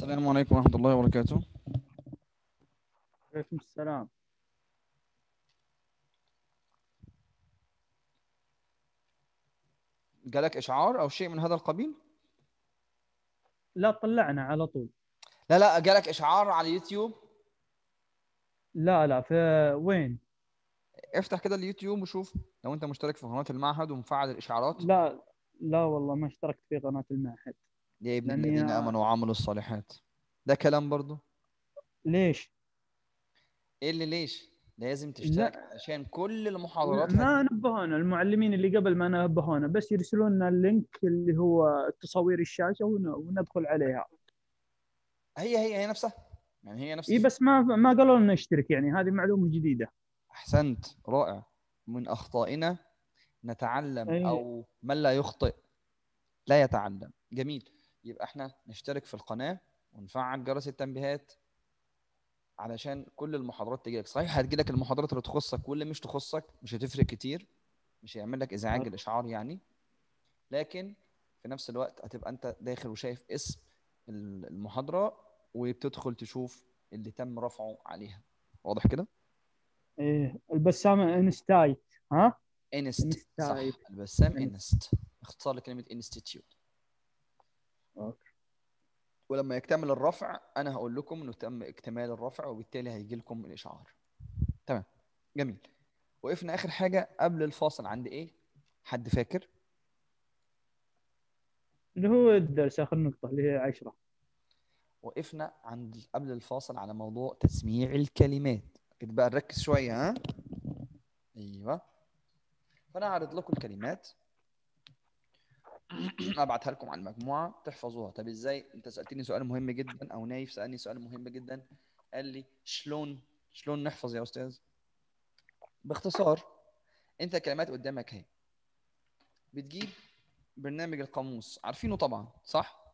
السلام عليكم ورحمة الله وبركاته عليكم السلام جالك إشعار أو شيء من هذا القبيل؟ لا طلعنا على طول لا لا جالك إشعار على اليوتيوب لا لا في وين افتح كده اليوتيوب وشوف لو أنت مشترك في قناة المعهد ومفعل الإشعارات لا لا والله ما اشتركت في قناة المعهد يا ابن لأني الذين أنا- آمنوا وعملوا الصالحات ده كلام برضو ليش؟ إيه اللي ليش؟ لازم تشترك عشان كل المحاضرات ما نبهونا المعلمين اللي قبل ما نبهونا بس يرسلون لنا اللينك اللي هو تصاوير الشاشة ون- وندخل عليها هي هي هي نفسها يعني هي نفس اي بس ما ما قالوا لنا نشترك يعني هذه معلومة جديدة أحسنت رائع من أخطائنا نتعلم أي. أو من لا يخطئ لا يتعلم جميل يبقى احنا نشترك في القناة ونفعل جرس التنبيهات علشان كل المحاضرات تجيلك صحيح هتجيلك المحاضرات اللي تخصك واللي مش تخصك مش هتفرق كتير مش هيعمل لك ازعاج أه. الاشعار يعني لكن في نفس الوقت هتبقى انت داخل وشايف اسم المحاضرة وبتدخل تشوف اللي تم رفعه عليها واضح كده ايه البسام انستايت ها؟ انست صح إنستايت. البسام إنست. انست اختصار لكلمة انستيتيوت أوكي. ولما يكتمل الرفع انا هقول لكم انه تم اكتمال الرفع وبالتالي هيجي لكم الاشعار تمام جميل وقفنا اخر حاجه قبل الفاصل عند ايه حد فاكر اللي هو الدرس اخر نقطة اللي هي عشرة وقفنا عند قبل الفاصل على موضوع تسميع الكلمات كده بقى نركز شويه ها ايوه فانا هعرض لكم الكلمات ابعتها لكم على المجموعه تحفظوها طب ازاي انت سالتني سؤال مهم جدا او نايف سالني سؤال مهم جدا قال لي شلون شلون نحفظ يا استاذ باختصار انت الكلمات قدامك اهي بتجيب برنامج القاموس عارفينه طبعا صح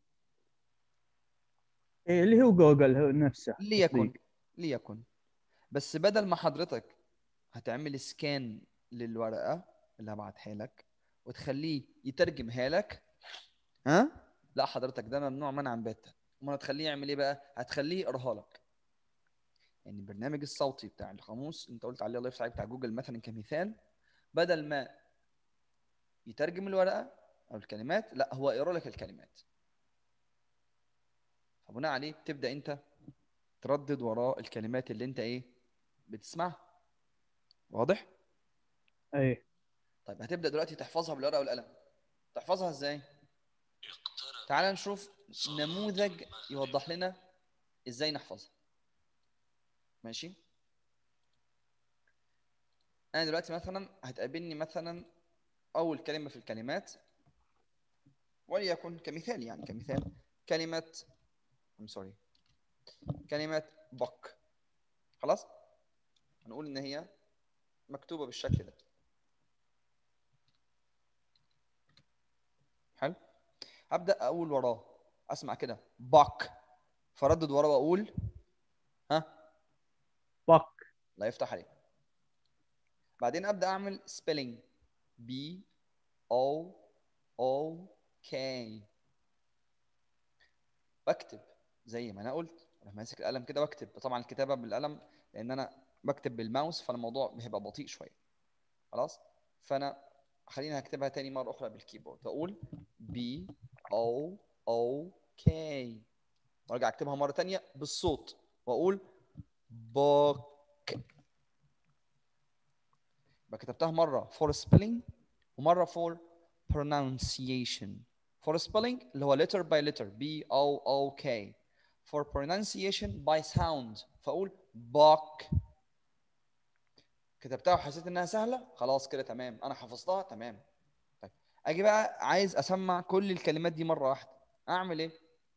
ايه اللي هو جوجل هو نفسه ليكن تطبيق. ليكن بس بدل ما حضرتك هتعمل سكان للورقه اللي هبعتها لك وتخليه يترجمها لك ها لا حضرتك ده ممنوع منعا باتا امال هتخليه يعمل ايه بقى هتخليه يقراها لك يعني البرنامج الصوتي بتاع القاموس اللي انت قلت عليه الله يفتح عليك بتاع جوجل مثلا كمثال بدل ما يترجم الورقه او الكلمات لا هو يقرا لك الكلمات فبناء عليه تبدا انت تردد وراء الكلمات اللي انت ايه بتسمعها واضح ايه طيب هتبدا دلوقتي تحفظها بالورقه والقلم تحفظها ازاي تعال نشوف نموذج يوضح لنا ازاي نحفظها ماشي انا دلوقتي مثلا هتقابلني مثلا اول كلمه في الكلمات وليكن كمثال يعني كمثال كلمه I'm sorry كلمه بك خلاص هنقول ان هي مكتوبه بالشكل ده حلو هبدا اقول وراه اسمع كده باك فردد وراه واقول ها بك الله يفتح عليك بعدين ابدا اعمل spelling B O O K بكتب زي ما انا قلت انا ماسك القلم كده بكتب طبعا الكتابه بالقلم لان انا بكتب بالماوس فالموضوع هيبقى بطيء شويه خلاص فانا خليني هكتبها تاني مره اخرى بالكيبورد بقول B O O K وارجع اكتبها مره تانية بالصوت واقول book يبقى كتبتها مره for spelling ومره for pronunciation for spelling اللي هو letter by letter B O O K for pronunciation by sound فاقول book كتبتها وحسيت انها سهله خلاص كده تمام انا حفظتها تمام طيب اجي بقى عايز اسمع كل الكلمات دي مره واحده اعمل ايه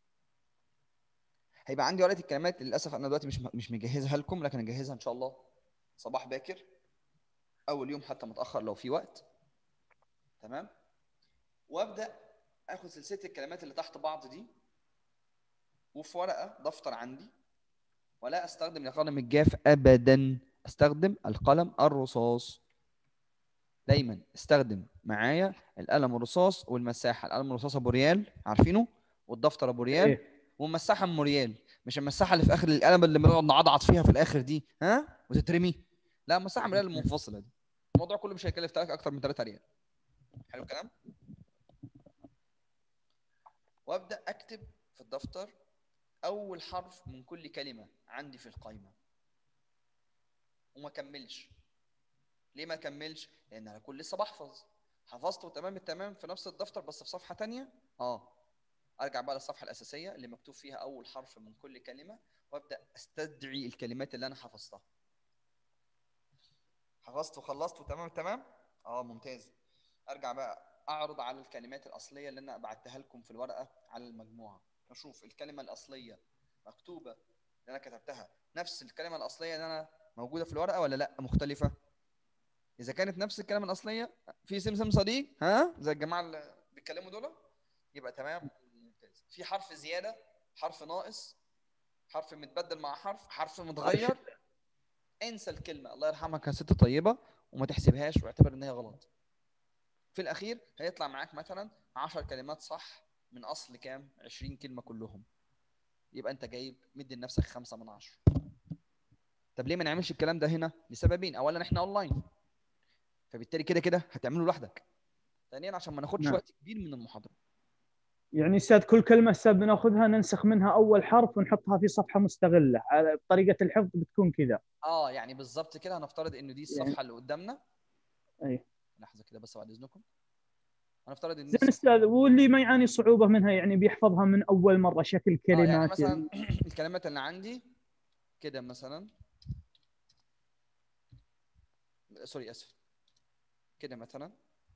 هيبقى عندي ورقه الكلمات للاسف انا دلوقتي مش مش مجهزها لكم لكن اجهزها ان شاء الله صباح باكر اول يوم حتى متاخر لو في وقت تمام وابدا اخد سلسله الكلمات اللي تحت بعض دي وفي ورقه دفتر عندي ولا استخدم القلم الجاف ابدا استخدم القلم الرصاص دايما استخدم معايا القلم الرصاص والمساحه القلم الرصاص ابو ريال عارفينه والدفتر ابو ريال إيه. ومسحها ام ريال مش المساحه اللي في اخر القلم اللي بنقعد نعضعض فيها في الاخر دي ها وتترمي لا مساحه ام ريال المنفصله دي الموضوع كله مش هيكلف لك اكتر من 3 ريال حلو الكلام وابدا اكتب في الدفتر اول حرف من كل كلمه عندي في القائمه وما كملش ليه ما كملش لان انا كل لسه بحفظ حفظته تمام التمام في نفس الدفتر بس في صفحه تانية اه ارجع بقى للصفحه الاساسيه اللي مكتوب فيها اول حرف من كل كلمه وابدا استدعي الكلمات اللي انا حفظتها حفظت وخلصت وتمام تمام اه ممتاز ارجع بقى اعرض على الكلمات الاصليه اللي انا بعتها لكم في الورقه على المجموعه اشوف الكلمه الاصليه مكتوبه اللي انا كتبتها نفس الكلمه الاصليه اللي انا موجوده في الورقه ولا لا مختلفه اذا كانت نفس الكلمه الاصليه في سمسم صديق ها زي الجماعه اللي بيتكلموا دول يبقى تمام ممتاز في حرف زياده حرف ناقص حرف متبدل مع حرف حرف متغير انسى الكلمه الله يرحمك يا ست طيبه وما تحسبهاش واعتبر ان هي غلط في الاخير هيطلع معاك مثلا 10 كلمات صح من اصل كام 20 كلمه كلهم يبقى انت جايب مدي لنفسك خمسة من عشرة طب ليه ما نعملش الكلام ده هنا لسببين اولا احنا اونلاين فبالتالي كده كده هتعمله لوحدك ثانيا عشان ما ناخدش نعم. وقت كبير من المحاضره يعني استاذ كل كلمه استاذ بناخذها ننسخ منها اول حرف ونحطها في صفحه مستغله على- طريقه الحفظ بتكون كذا اه يعني بالظبط كده هنفترض ان دي الصفحه يعني- اللي قدامنا اي لحظه كده بس بعد اذنكم هنفترض ان دي زين الصفحة- استاذ واللي ما يعاني صعوبه منها يعني بيحفظها من اول مره شكل اه يعني كلمات مثلا الكلمات اللي عندي كده مثلا سوري اسف كده مثلا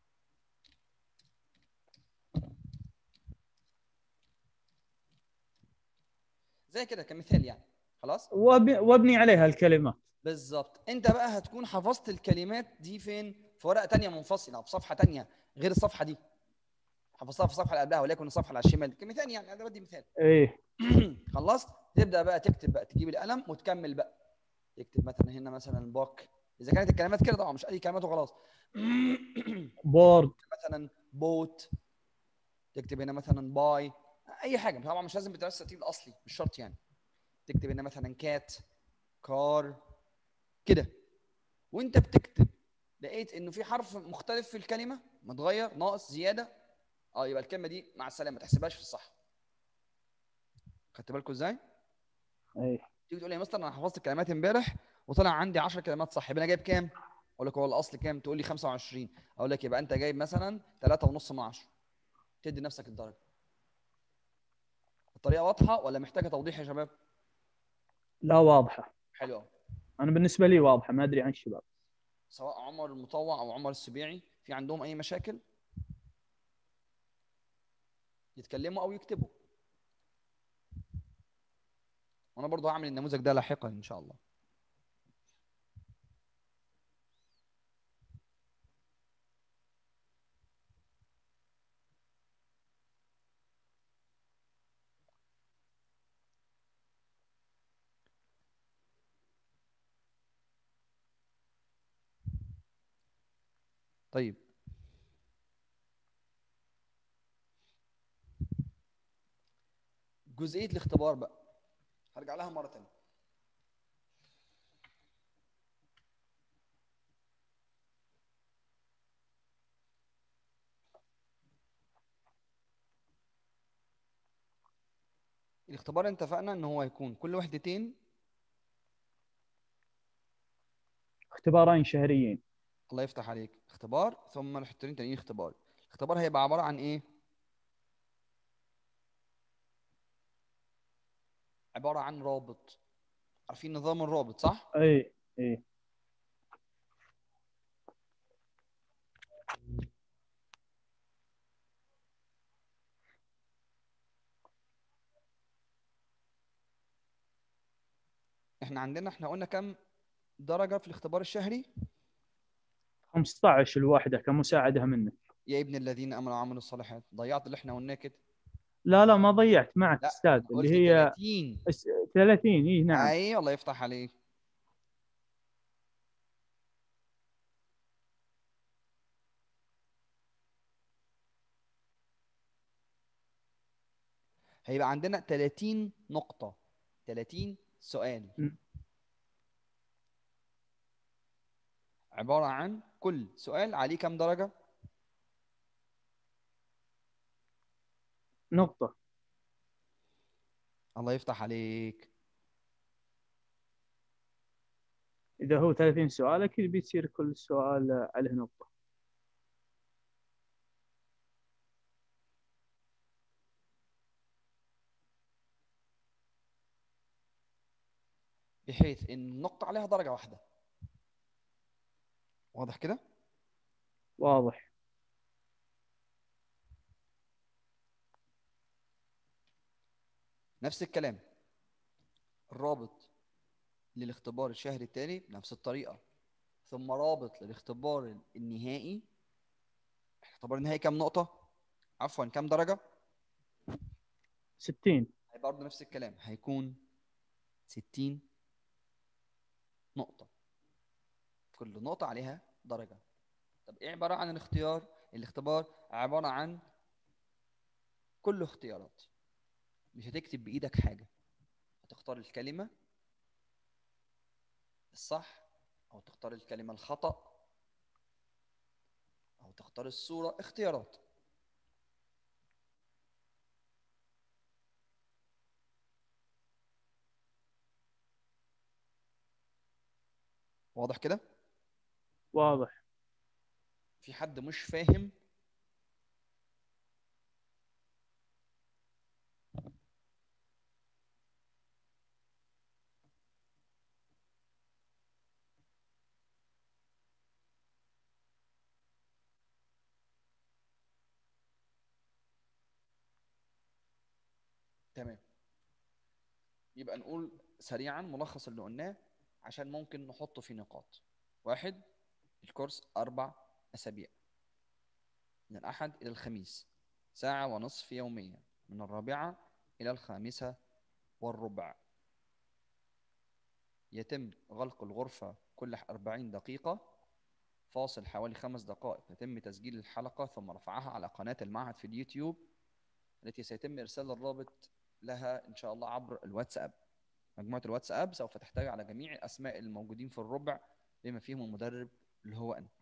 زي كده كمثال يعني خلاص وأب- وابني عليها الكلمات بالظبط انت بقى هتكون حفظت الكلمات دي فين في ورقه تانية منفصله في صفحه تانية غير الصفحه دي حفظتها في الصفحه اللي قبلها وليكن الصفحه اللي على الشمال كمثال يعني انا بدي مثال ايه خلصت تبدا بقى تكتب بقى تجيب القلم وتكمل بقى تكتب مثلا هنا مثلا باك اذا كانت الكلمات كده طبعا مش اي كلمات وخلاص بورد مثلا بوت تكتب هنا مثلا باي اي حاجه طبعا مش لازم بتنفس الترتيب الاصلي مش شرط يعني تكتب هنا مثلا كات كار كده وانت بتكتب لقيت انه في حرف مختلف في الكلمه متغير ناقص زياده اه يبقى الكلمه دي مع السلامه ما تحسبهاش في الصح خدت بالكم ازاي ايه تيجي تقول لي يا مستر انا حفظت الكلمات امبارح وطلع عندي 10 كلمات صح يبقى انا جايب كام اقول لك هو الاصل كام تقول لي 25 اقول لك يبقى انت جايب مثلا 3 ونص من 10 تدي نفسك الدرجه الطريقه واضحه ولا محتاجه توضيح يا شباب لا واضحه حلو قوي انا بالنسبه لي واضحه ما ادري عن الشباب سواء عمر المطوع او عمر السبيعي في عندهم اي مشاكل يتكلموا او يكتبوا وانا برضو هعمل النموذج ده لاحقا ان شاء الله طيب جزئيه الاختبار بقى هرجع لها مره تانية الاختبار اتفقنا ان هو هيكون كل وحدتين اختبارين شهريين الله يفتح عليك اختبار ثم الحتتين تانيين اختبار الاختبار هيبقى عباره عن ايه عباره عن رابط عارفين نظام الرابط صح اي اي احنا عندنا احنا قلنا كم درجه في الاختبار الشهري 15 الواحده كمساعده منك يا ابن الذين امنوا وعملوا الصالحات ضيعت اللي احنا قلناه كده لا لا ما ضيعت معك لا، استاذ أنا قلت اللي هي 30 اس- 30 اي نعم اي الله يفتح عليك هيبقى عندنا 30 نقطة 30 سؤال م. عبارة عن كل سؤال عليه كام درجة؟ نقطة الله يفتح عليك إذا هو 30 سؤال أكيد بيصير كل سؤال عليه نقطة بحيث ان النقطة عليها درجة واحدة واضح كده؟ واضح نفس الكلام الرابط للاختبار الشهري التالي بنفس الطريقة ثم رابط للاختبار النهائي الاختبار النهائي كام نقطة؟ عفوا كام درجة؟ 60 هيبقى برضه نفس الكلام هيكون 60 نقطة كل نقطة عليها درجة طب ايه عبارة عن الاختيار؟ الاختبار عبارة عن كله اختيارات مش هتكتب بإيدك حاجة هتختار الكلمة الصح أو تختار الكلمة الخطأ أو تختار الصورة اختيارات واضح كده؟ واضح في حد مش فاهم تمام يبقى نقول سريعا ملخص اللي قلناه عشان ممكن نحطه في نقاط واحد الكورس أربع أسابيع من الأحد إلى الخميس ساعة ونصف يوميا من الرابعة إلى الخامسة والربع يتم غلق الغرفة كل 40 دقيقة فاصل حوالي خمس دقائق يتم تسجيل الحلقة ثم رفعها على قناة المعهد في اليوتيوب التي سيتم إرسال الرابط لها إن شاء الله عبر الواتساب مجموعة الواتساب سوف تحتوي على جميع أسماء الموجودين في الربع بما فيهم المدرب اللي هو أنا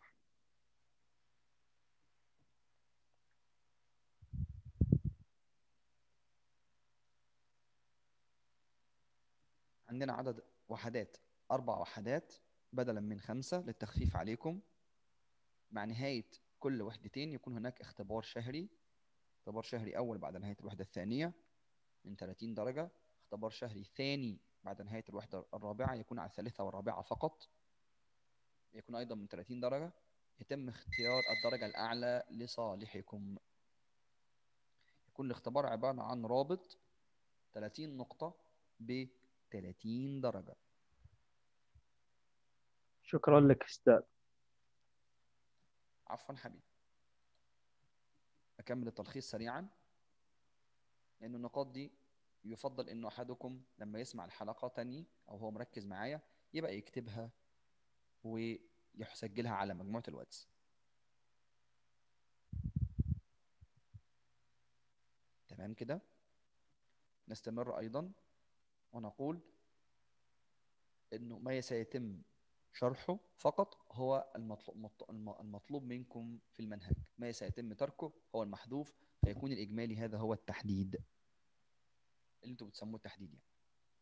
عندنا عدد وحدات أربع وحدات بدلا من خمسة للتخفيف عليكم مع نهاية كل وحدتين يكون هناك اختبار شهري اختبار شهري أول بعد نهاية الوحدة الثانية من 30 درجة اختبار شهري ثاني بعد نهاية الوحدة الرابعة يكون على الثالثة والرابعة فقط يكون أيضا من 30 درجة يتم اختيار الدرجة الأعلى لصالحكم يكون الاختبار عبارة عن رابط 30 نقطة ب 30 درجة شكرا لك أستاذ عفوا حبيبي أكمل التلخيص سريعا لأن النقاط دي يفضل إنه أحدكم لما يسمع الحلقة تاني أو هو مركز معايا يبقى يكتبها ويسجلها على مجموعة الواتس تمام كده نستمر أيضا ونقول إنه ما سيتم شرحه فقط هو المطلوب المطلوب منكم في المنهج ما سيتم تركه هو المحذوف فيكون الإجمالي هذا هو التحديد اللي انتوا بتسموه التحديد يعني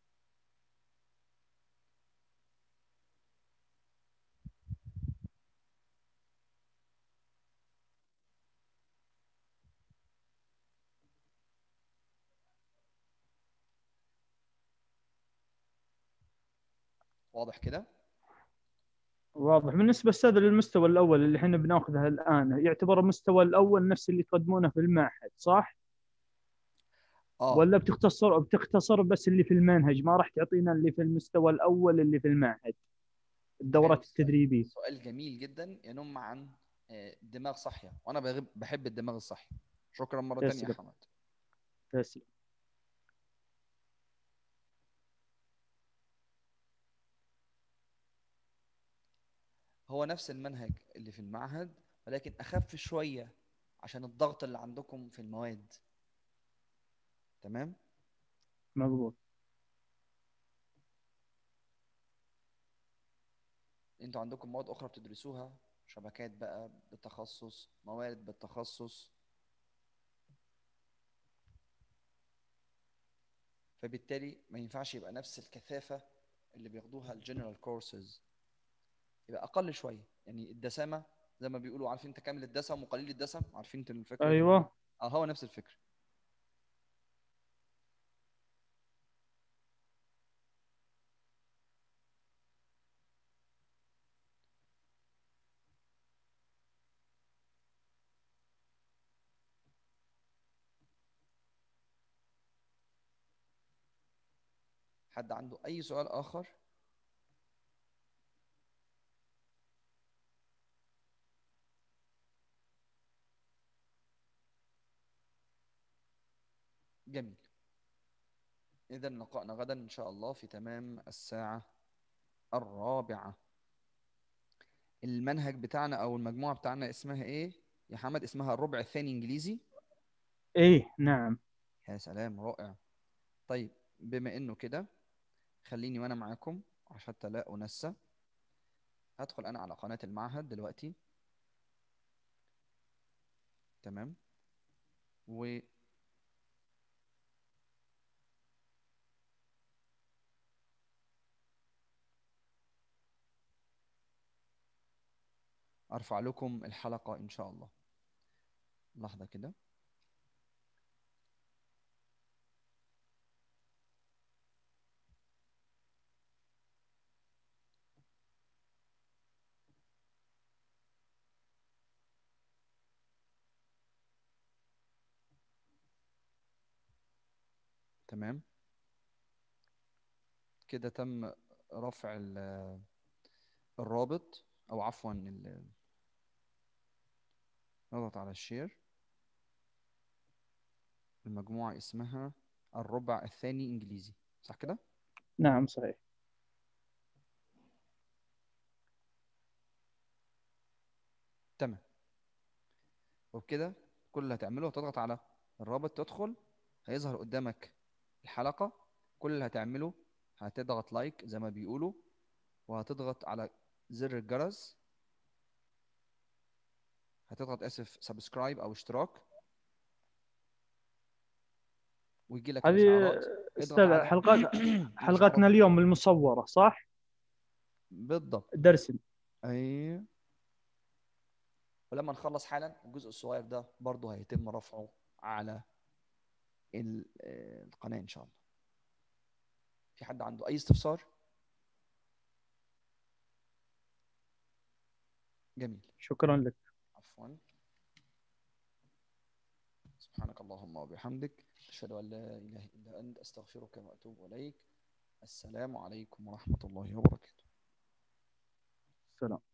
واضح كده واضح بالنسبة أستاذ للمستوى الأول اللي احنا بناخذه الآن يعتبر المستوى الأول نفس اللي تقدمونه في المعهد صح؟ اه ولا بتختصر بتختصر بس اللي في المنهج ما راح تعطينا اللي في المستوى الأول اللي في المعهد الدورات حلو السؤال. التدريبية سؤال جميل جدا ينم عن آه، دماغ صاحية وانا بغب- بحب الدماغ الصاحي شكرا مرة تانية يا تسلم. حمد تسلم هو نفس المنهج اللي في المعهد ولكن اخف شوية عشان الضغط اللي عندكم في المواد تمام مضبوط انتوا عندكم مواد اخرى بتدرسوها شبكات بقى بالتخصص موارد بالتخصص فبالتالي ما ينفعش يبقى نفس الكثافة اللي بياخدوها الجنرال كورسز يبقى اقل شوية يعني الدسامة زي ما بيقولوا عارفين انت كامل الدسم وقليل الدسم عارفين انت الفكرة دي؟ ايوه اه هو نفس الفكرة حد عنده أي سؤال آخر؟ جميل إذا لقاءنا غدا إن شاء الله في تمام الساعة الرابعة المنهج بتاعنا أو المجموعة بتاعنا اسمها إيه؟ يا حمد اسمها الربع الثاني إنجليزي ايه نعم يا سلام رائع طيب بما إنه كده خليني وأنا معاكم عشان لا أنسى هدخل أنا على قناة المعهد دلوقتي تمام و ارفع لكم الحلقة ان شاء الله لحظة كده تمام كده تم رفع ال- الرابط او عفوا ال- نضغط على الشير المجموعة اسمها الربع الثاني انجليزي صح كده نعم صحيح تمام وبكده كل اللي هتعمله هتضغط على الرابط تدخل هيظهر قدامك الحلقة كل اللي هتعمله هتضغط لايك زي ما بيقولوا وهتضغط على زر الجرس هتضغط اسف سبسكرايب او اشتراك ويجي لك هذه الاشعارات اضغط استاذ على- حلقات الإشعارات. حلقتنا اليوم المصورة صح؟ بالضبط درس ايوه ولما نخلص حالا الجزء الصغير ده برضه هيتم رفعه على ال- آه، القناة ان شاء الله في حد عنده اي استفسار جميل شكرا لك عفوا سبحانك اللهم وبحمدك أشهد أن لا إله إلا أنت أستغفرك وأتوب إليك السلام عليكم ورحمة الله وبركاته سلام